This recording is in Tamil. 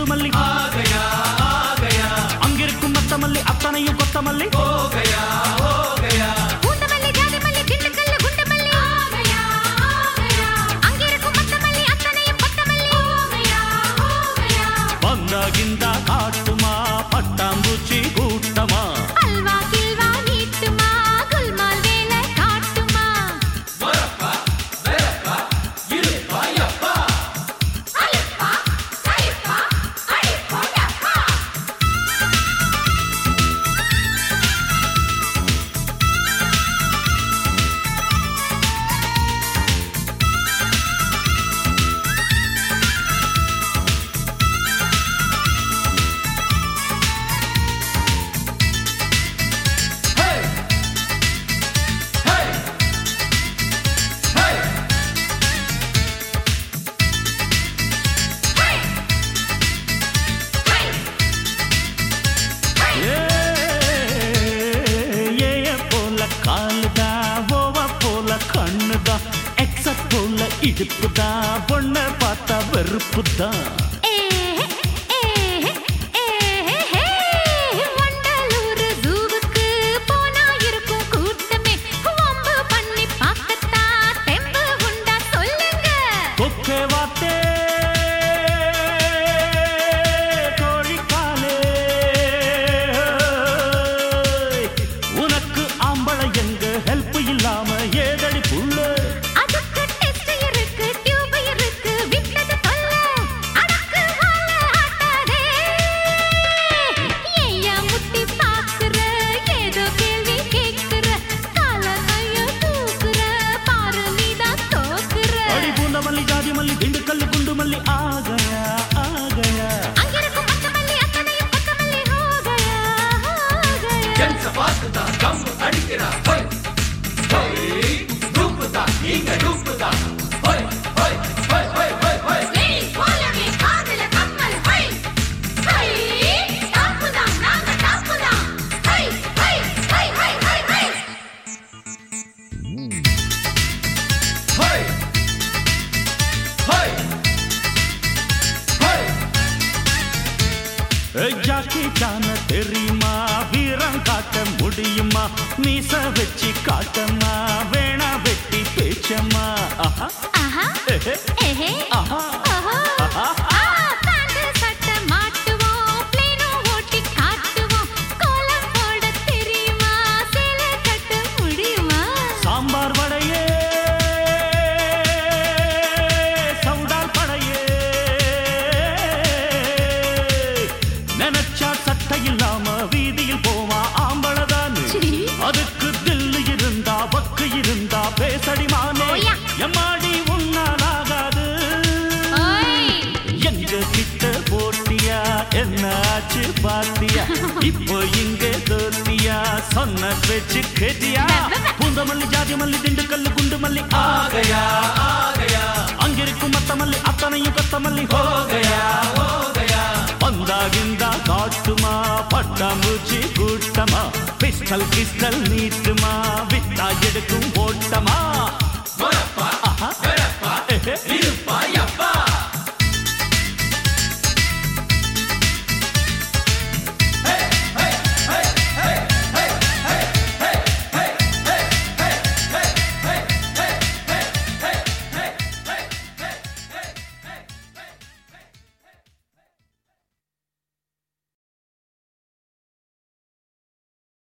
குண்டுமல்லி அங்கிருக்கும் மத்தமல்லி அத்தனையும் கொத்தமல்லி பூந்தமல்லி ஜாதிமல்லி திண்டுக்கல்லு குண்டுமல்லி அங்கிருக்கும் மத்தமல்லி அத்தனையும் கொத்தமல்லி வந்தாகிந்தா காட்டுமா பட்டாம்பூச்சி கூட்டமா அல்வா கில்வா நீட்டுமா குல்மால் வேலை காட்டுமா அலிப்பா அலிப்பா அலிப்பா யப்பா ஏ, ஏய போல காலுதா ஓவ போல கண்ணுதா எக்ஸ போல இடுப்புதா பொண்ண பார்த்தா வெறுப்புதான் வண்டலூர் ஜூவுக்கு போனா இருக்கும் கூட்டமே வம்பு பண்ணி பார்க்கத்தான் தெம்பு உண்டா சொல்லுங்க கொக்கே வாத்தே கோழிக்காலே உனக்கு ஆம்பளை எங்க ஹெல்ப் இல்லாம ஏதடி புள்ள அதுக்கு டெஸ்ட் இருக்கு டியூப் இருக்கு விட்டது சொல்ல அடக்கு வாழ ஆட்டாதே ஏயா முட்டி பாக்குற ஏதோ கேள்வி கேக்குற கால கைய தூக்குற பாரு நீதான் தோக்குற அடி பூந்த மல்லி ஜாதி மல்லி திண்டுக்கல்லு குண்டு மல்லி ஆகயா ஆகயா அங்கிருக்கும் மச்சமல்லி அத்தனையும் பச்சமல்லி ஹோகயா ஹோகயா Ladies, follow me, காதுல கம்மல், ஹை, ஹை, டாப்புதான், நாங்க டாப்புதான், hi, hi, hi, hi, hi, hi. ஏய், ஜாக்கி சான தெரியுமா வீரம் காட்ட முடியுமா மீச வச்சு காட்டம்மா வேணா வெட்டி பேச்சம்மா ஆஹா ஆஹா, ஏஹே, ஏஹே, ஆஹா ஓஹோ. ஆஹா ஆ, பேண்ட் சட்டை மாட்டுவோம், பிளேனோ ஓட்டி காட்டுவோம். கோலம் போட தெரியுமா? சேலை கட்ட முடியுமா? சாம்பார் வடையே சவுடால் படையே நினைச்சா சட்டை இல்லாம வீதியில் போவா ஆம்பளதானு சீ. அதுக்கு தில்லு இருந்தா வக்கு இருந்தா பேசடிமானே ஓயா. எம்மாடி உன்னாலாகாது ஓய். எங்க கிட்ட போட்டியா என்னாச்சு பாத்தியா இப்போ இங்க தோத்தியா சொன்ன பேச்சு கேட்டியா பூந்த மல்லி ஜாதி மல்லி திண்டுக்கல்லு குண்டு மல்லி ஆகையா ஆகையா அங்கிருக்கும் மத்த மல்லி அத்தனையும் கொத்த மல்லி ஹோகையா ஹோகையா வந்தாகிந்தா காட்டுமா பட்டாம்பூச்சி கூட்டமா பிஸ்டல் கிஸ்டல் நீட்டுமா